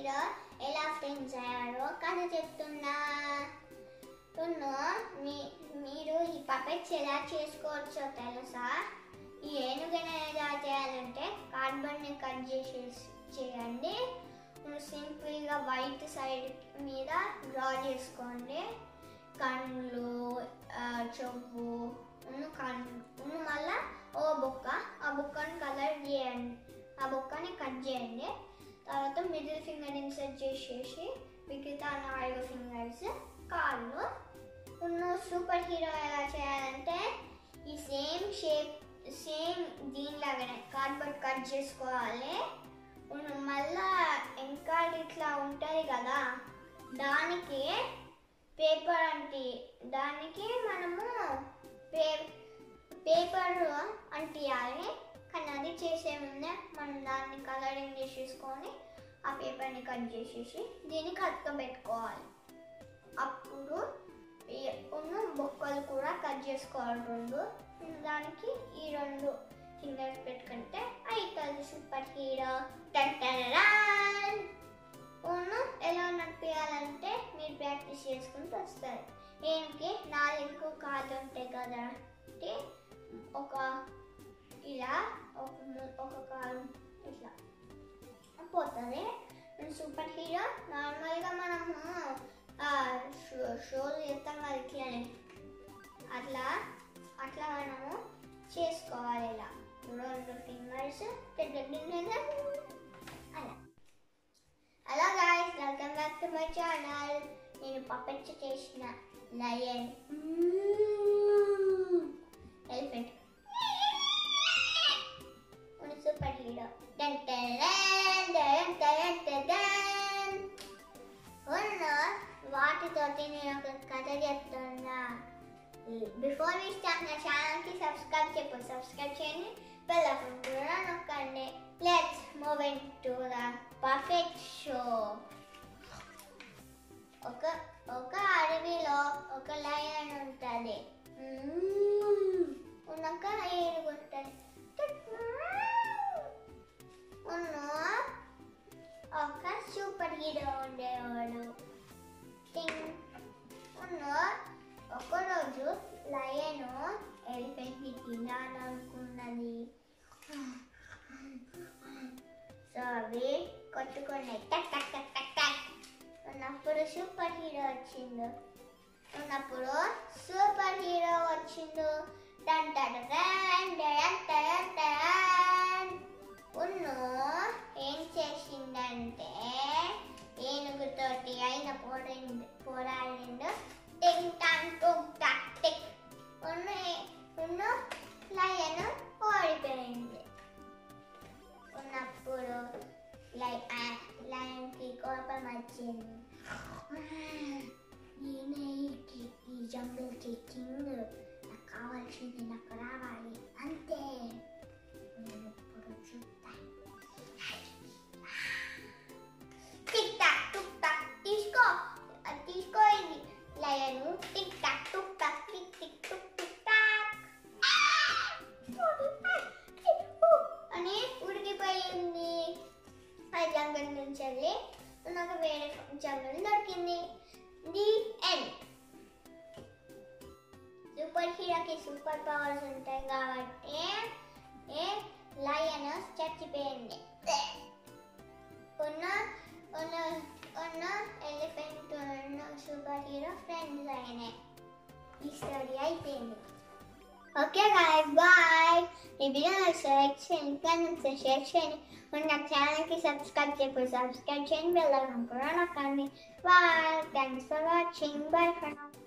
Hero ఎలా friends అయ్యారో కథ చెప్తున్నా తున్ను మీ మీరు ఈ పపెట్స్ ఎలా చేసుకోవచ్చో తెలుసా ఈ ఏనుగని ఎలా చేయాలంటే కార్డ్బోర్డ్ని కట్ చేసి చేయండి సింపుల్గా వైట్ సైడ్ మీద డ్రా చేసుకోండి కళ్ళు ఆ, చెవు ఉన్న కళ్ళు ఉన్న మళ్ళా ఓ బొక్క ఆ బొక్కని కలర్ చేయండి ఆ బొక్కని కట్ చేయండి తర్వాత మిడిల్ ఫింగర్ ఇన్సర్ట్ చేసేసి మిగతా నాలుగు ఫింగర్స్ కాళ్ళు ఉన్న సూపర్ హీరో ఎలా చేయాలంటే ఈ సేమ్ షేప్ సేమ్ దీనిలాగానే కార్డ్బోర్డ్ కట్ చేసుకోవాలి ఉన్న మళ్ళా ఇంకా ఇట్లా ఉంటుంది కదా దానికి పేపర్ అంటే దానికి మనము పే పేపర్ అంటియాలి కానీ అది చేసే ముందే మనం దాన్ని కలరింగ్ చేసేసుకొని ఆ పేపర్ని కట్ చేసేసి దీనికి అతకబెట్టుకోవాలి అప్పుడు ఈ ఉన్న బొక్కలు కూడా కట్ చేసుకోవాలి రెండు దానికి ఈ రెండు ఫింగర్స్ పెట్టుకుంటే అవుతుంది సూపర్ హీరో టన్ ఊను ఎలా నడిపించాలంటే మీరు ప్రాక్టీస్ చేసుకుంటూ వస్తారు ఏంటి నాలుగు కాళ్ళు ఉంటాయి కదా అంటే ఒక ఇలా ఒక ము- ఒక కాలు ఇట్లా పోతుంది సూపర్ హీరో నార్మల్గా మనము ఆ, షో షోలు చేస్తాం కదా ఇట్లానే అట్లా అట్లా మనము చేసుకోవాలి ఇలా రెండు ఫింగర్స్ అలా hello guys welcome back to my channel నేను పప్పెట్ చేసిన lion elephant super hero done done done done done done ఉన్న వాటితోటి నేను ఒక కథ చెప్తున్నా బిఫోర్ వి స్టార్ట్ నా ఛానల్కి సబ్స్క్రైబ్ చెప్పు సబ్స్క్రైబ్ చేయండి బెల్ ఐకాన్ కూడా నొక్కండి let's move into the perfect show ఒక ఒక అడవిలో ఒక లయన్ ఉంటుంది ఉన్నాక ఏనుగు ఉంటుంది ఉన్న ఒక సూపర్ హీరో ఉండేవాడు టింగ్. ఉన్న ఒకరోజు లయన్ ఎలిఫెంట్ని తినాలనుకున్నది సో అవి కొట్టుకున్నాయి టక్ టక్ టక్ టక్ టక్ ఉన్నప్పుడు సూపర్ హీరో వచ్చిండు ఉన్నప్పుడు సూపర్ హీరో వచ్చిండు టన్ టన్ టన్ టన్ టన్ టన్ ఉన్ను ఏం చేసిందంటే ఏనుగుతోటి అయిన పోరాడిండు పోరాడిండు టింగ్ టాంగ్ టుంగ్ టక్ టిక్ ఉన్ను ఉన్ను లయన్ ఓడిపోయింది ఉన్నప్పుడు లై లయన్కి కోపం వచ్చింది నేనే ఈ ఈ జంగల్కి కింగ్ నాకు కావాల్సింది నాకు రావాలి అంతే నేను ఇప్పుడు చూస్తాను టిక్ టాక్ టుక్ టాక్ తీసుకో అది తీసుకో ఇది lion tick tock tuk tock tick tick tuk tick tock అని ఉడికిపోయింది ఆ జంగల్ నుంచి వెళ్ళి నాకు వేరే జంగల్ దొరికింది ది ఎండ్ సూపర్ హీరోకి సూపర్ పవర్స్ ఉంటాయి కాబట్టి ఏ లయన్ చచ్చిపోయింది ఉన్న ఉన్న ఉన్న ఎలిఫెంట్ ఉన్న సూపర్ హీరో ఫ్రెండ్స్ అయినాయి ఈ స్టోరీ అయిపోయింది ఓకే గాయస్ బాయ్ ఈ వీడియో నాకు సెలెక్ట్ చేయండి కానీ షేర్ చేయండి మన నా ఛానల్కి సబ్స్క్రైబ్ చేయకపోతే సబ్స్క్రైబ్ చేయండి బెల్ ఐకాన్ కూడా నొక్కండి bye thanks for watching bye friends